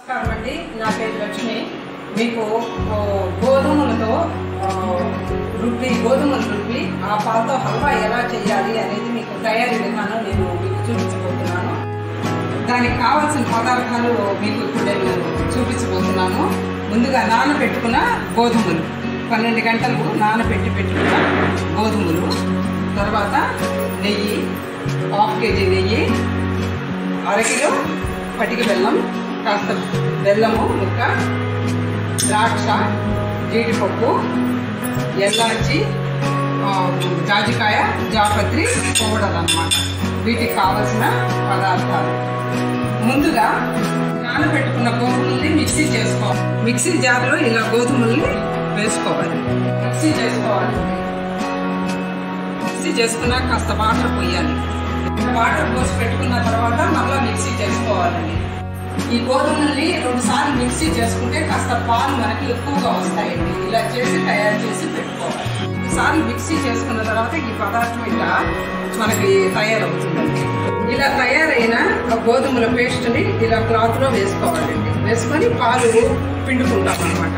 నమస్కారం అండి నా పేరు లక్ష్మి మీకు ఓ, గోధుమలతో ఆ, రుబ్బి గోధుమలు రుబ్బి ఆ పాలతో హల్వా ఎలా చేయాలి అనేది మీకు తయారీ విధానం నేను మీకు చూపించబోతున్నాను దానికి కావాల్సిన పదార్థాలు మీకు ఇప్పుడు నేను చూపించబోతున్నాను ముందుగా నానబెట్టుకున్న గోధుమలు పన్నెండు గంటలు నానబెట్టి పెట్టుకున్న గోధుమలు తర్వాత నెయ్యి హాఫ్ కేజీ నెయ్యి అరకిలో పటిక బెల్లం కాస్త బెల్లము ముక్క ద్రాక్ష జీడిపప్పు ఎల్లాచి ఆ, జాజికాయ జాపత్రి పౌడర్ అన్నమాట వీటికి కావలసిన పదార్థాలు ముందుగా నానబెట్టుకున్న గోధుమల్ని మిక్సీ చేసుకోవాలి మిక్సీ జార్లో ఇలా గోధుమల్ని వేసుకోవాలి మిక్సీ చేసుకోవాలి మిక్సీ చేసుకున్నాక కాస్త వాటర్ పోయాలి వాటర్ పోసి పెట్టుకున్న తర్వాత మళ్ళీ మిక్సీ చేసుకోవాలండి ఈ గోధుమల్ని రెండు సార్లు మిక్సీ చేసుకుంటే కాస్త పాలు మనకి ఎక్కువగా వస్తాయండి ఇలా చేసి తయారు చేసి పెట్టుకోవాలి సార్లు మిక్సీ చేసుకున్న తర్వాత ఈ పదార్థం ఇలా మనకి తయారవుతుందండి ఇలా తయారైన ఆ గోధుమల పేస్ట్ని ఇలా క్లాత్లో వేసుకోవాలండి వేసుకొని పాలు పిండుకుంటాం అనమాట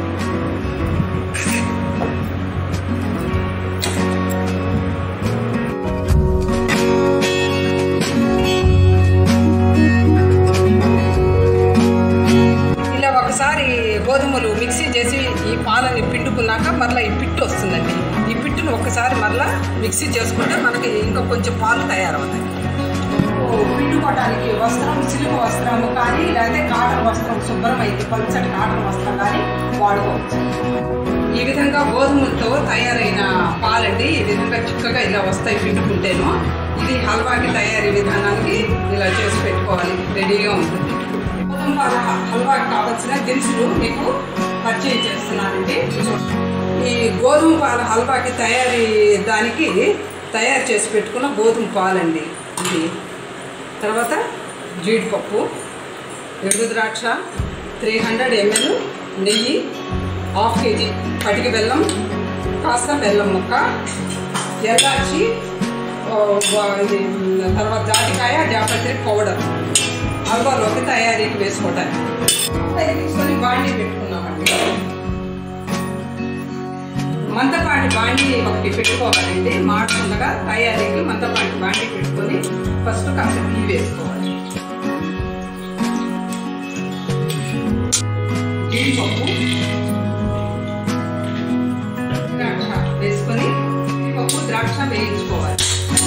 ఇలా ఒకసారి గోధుమలు మిక్సీ చేసి ఈ పాలని పిండుకున్నాక మరలా ఈ పిట్టు వస్తుందండి ఈ పిట్టును ఒకసారి మరలా మిక్సీ చేసుకుంటే మనకి ఇంకా కొంచెం పాలు తయారవుతాయి పిండుకోవడానికి వస్త్రం సిలువ వస్త్రము కానీ లేకపోతే కాటన్ వస్త్రం శుభ్రం అయితే పల్చటి కాటన్ వస్త్రం కానీ వాడుకోవచ్చు ఈ విధంగా గోధుమలతో తయారైన పాలండి ఈ విధంగా చిక్కగా ఇలా వస్తాయి పిండుకుంటేను ఇది హల్వాకి తయారీ విధానానికి ఇలా చేసి పెట్టుకోవాలి రెడీగా ఉంటుంది గోధుమ పాల హ- హల్వాకి కావాల్సిన దినుసులు మీకు పరిచయం చేస్తున్నానండి ఈ గోధుమ పాల హల్వాకి తయారీ దానికి తయారు చేసి పెట్టుకున్న గోధుమ పాలండి ఇది తర్వాత జీడిపప్పు ఎండు ద్రాక్ష త్రీ హండ్రెడ్ ఎంఎల్ నెయ్యి హాఫ్ కేజీ పటిక బెల్లం కాస్త బెల్లం ముక్క ఎల్లాచి ఓ, వా- ఇది, తర్వాత జాజికాయ జాపత్రి పౌడర్ హల్వాలోకి తయారీకి వేసుకోవడానికి అది తీసుకొని బాండీ పెట్టుకున్నామండి మందపాటి బాండీ ఒకటి పెట్టుకోవాలండి మాడకుండా తయారీకి మందపాటి బాండీ పెట్టుకొని ఫస్ట్ కాస్త నెయ్యి వేసుకోవాలి జీడిపప్పు ద్రాక్ష వేసుకొని జీడిపప్పు ద్రాక్ష వేయించుకోవాలి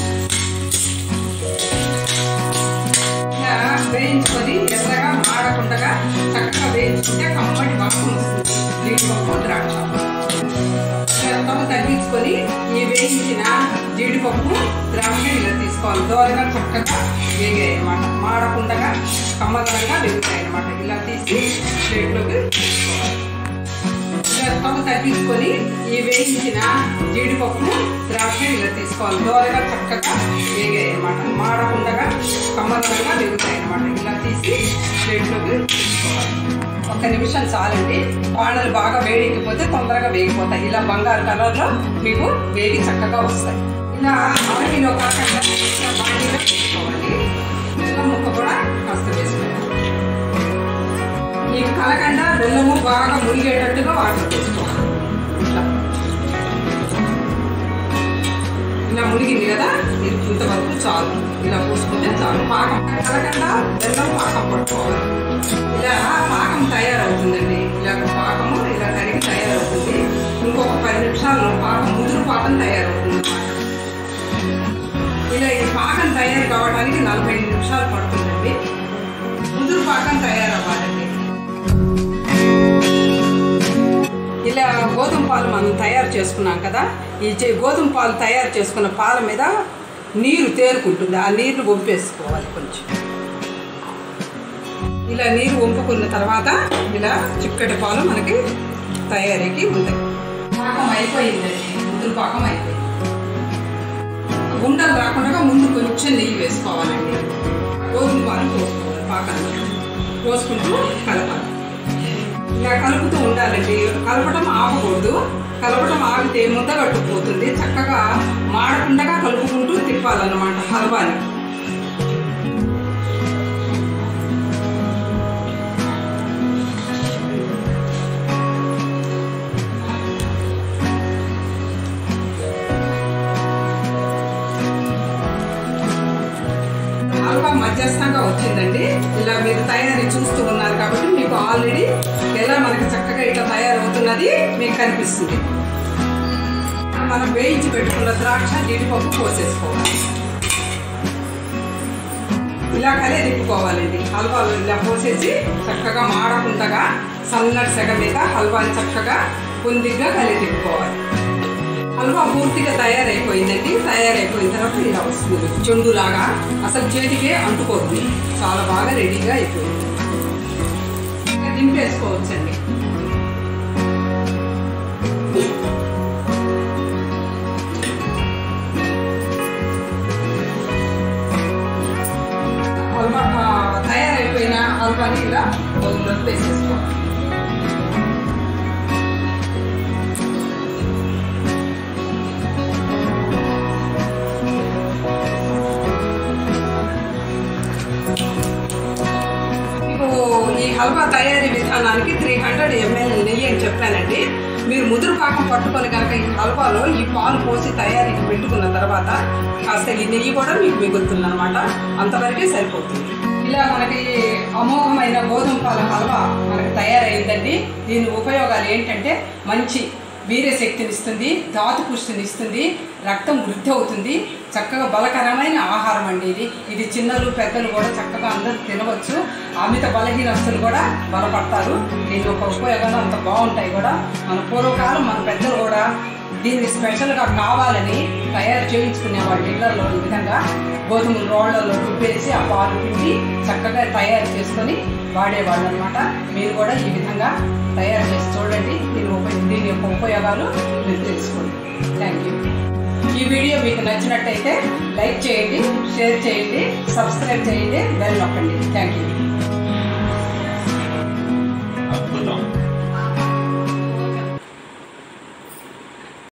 ఇలా వేయించుకొని ఎర్రగా మాడకుండా చక్కగా వేయించుకుంటే కమ్మటి వాసన వస్తుంది జీడిపప్పు ద్రాక్ష స్టవ్ తగ్గించుకొని ఈ వేయించిన జీడిపప్పు ద్రాక్ష ఇలా తీసుకోవాలి దోరగా చక్కగా వేగాయి అనమాట మాడకుండా కమ్మదనంగా వేగుతాయి అనమాట ఇలా తీసి ప్లేట్లోకి తీసుకోవాలి ఇలా స్టవ్ తగ్గించుకొని ఈ వేయించిన జీడిపప్పు ద్రాక్ష ఇలా తీసుకోవాలి దోరగా చక్కగా వేగాయి అనమాట మాడకుండా కమ్మదనంగా వేగుతాయి అనమాట ఇలా తీసి ప్లేట్లోకి తీసుకోవాలి ఒక్క నిమిషం చాలండి పాడలు బాగా వేడెక్కిపోతే తొందరగా వేగిపోతాయి ఇలా బంగారు కలర్లో మీకు వేగి చక్కగా వస్తాయి ఇలా అరకిలో కాకుండా ఇలా బాండీలో వేసుకోవాలి బెల్లం ముక్క కూడా కాస్త వేసుకోవాలి మీకు కలకుండా బెల్లము బాగా మురిగేటట్టుగా వాటర్ పోసుకోవాలి ఇట్లా ఇలా మునిగింది కదా ఇది ఇంతవరకు చాలు ఇలా పోసుకుంటే చాలు పాకం కలకుండా బెల్లం పాకం పట్టుకోవాలి ఇలా పాకం తయారవుతుందండి ఇలా పాకము ఇలా కరిగి తయారవుతుంది ఇంకొక పది నిమిషాల్లో పాకం ముదురు పాకం తయారవుతుంది అన్నమాట ఇలా ఈ పాకం తయారు కావడానికి నలభై ఐదు నిమిషాలు పడుతుందండి ముదురు పాకం తయారవ్వాలండి ఇలా గోధుమ పాలు మనం తయారు చేసుకున్నాం కదా ఈ చే- గోధుమ పాలు తయారు చేసుకున్న పాల మీద నీరు తేరుకుంటుంది ఆ నీళ్లు వంపేసుకోవాలి కొంచెం ఇలా నీరు వంపుకున్న తర్వాత ఇలా చిక్కటి పాలు మనకి తయారీకి ఉంటాయి పాకం అయిపోయిందండి ముద్దులు పాకం అయిపోయింది ఉండలు రాకుండా ముందు కొంచెం నెయ్యి వేసుకోవాలండి గోధుమ పాలు పోసుకోవాలి పాకంలో పోసుకుంటూ కలపాలి ఇలా కలుపుతూ ఉండాలండి కలపడం ఆపకూడదు కలపడం ఆగితే ముద్ద కట్టుకుపోతుంది చక్కగా మాడకుండా కలుపుకుంటూ తిప్పాలన్నమాట హల్వాని చూస్తూ ఉన్నారు కాబట్టి మీకు ఆల్రెడీ ఎలా మనకి చక్కగా ఇట్లా తయారవుతున్నది మీకు కనిపిస్తుంది మనం వేయించి పెట్టుకున్న ద్రాక్ష జీడిపప్పు పోసేసుకోవాలి ఇలా కలే తిప్పుకోవాలండి హల్వాలు ఇలా పోసేసి చక్కగా మాడకుండగా సన్నటి సెగ మీద హల్వాని చక్కగా పొందిగ్గా కలి తిప్పుకోవాలి హల్వా పూర్తిగా తయారైపోయిందండి తయారైపోయిన తర్వాత ఇలా వస్తుంది చెండులాగా అసలు చేతికే అంటుకోతుంది చాలా బాగా రెడీగా అయిపోయింది ఇంకా దింపేసుకోవచ్చండి హల్వా ఆ, తయారైపోయిన హల్వాని ఇలా బౌల్లోకి వేసేసుకోవాలి మీకు ఈ హల్వా తయారీ విధానానికి త్రీ హండ్రెడ్ ఎంఎల్ నెయ్యి అని చెప్పానండి మీరు ముదురు పాకం పట్టుకొని కనుక ఈ హల్వాలో ఈ పాలు పోసి తయారీకి పెట్టుకున్న తర్వాత కాస్త ఈ నెయ్యి కూడా మీకు మిగులుతుంది అనమాట అంతవరకే సరిపోతుంది ఇలా మనకి అమోఘమైన గోధుమ పాల హల్వా మనకి తయారైందండి దీని ఉపయోగాలు ఏంటంటే మంచి వీర్యశక్తిని ఇస్తుంది ధాతు పుష్టిని ఇస్తుంది రక్తం వృద్ధి అవుతుంది చక్కగా బలకరమైన ఆహారం అండి ఇది ఇది చిన్నలు పెద్దలు కూడా చక్కగా అందరూ తినవచ్చు అమిత బలహీనస్తులు కూడా బలపడతారు దీని యొక్క ఉపయోగాలు అంత బాగుంటాయి కూడా మన పూర్వకాలం మన పెద్దలు కూడా దీన్ని స్పెషల్గా కావాలని తయారు చేయించుకునే వాళ్ళ ఇళ్లలో ఈ విధంగా గోధుమ రోళ్లలో రుబ్బేసి ఆ పాలు పిండి చక్కగా తయారు చేసుకొని వాడేవాళ్ళు అనమాట మీరు కూడా ఈ విధంగా తయారు చేసి చూడండి దీని ఉప దీని యొక్క ఉపయోగాలు మీరు తెలుసుకోండి థ్యాంక్ యూ ఈ వీడియో మీకు నచ్చినట్టయితే లైక్ చేయండి షేర్ చేయండి సబ్స్క్రైబ్ చేయండి బెల్ నొక్కండి థ్యాంక్ యూ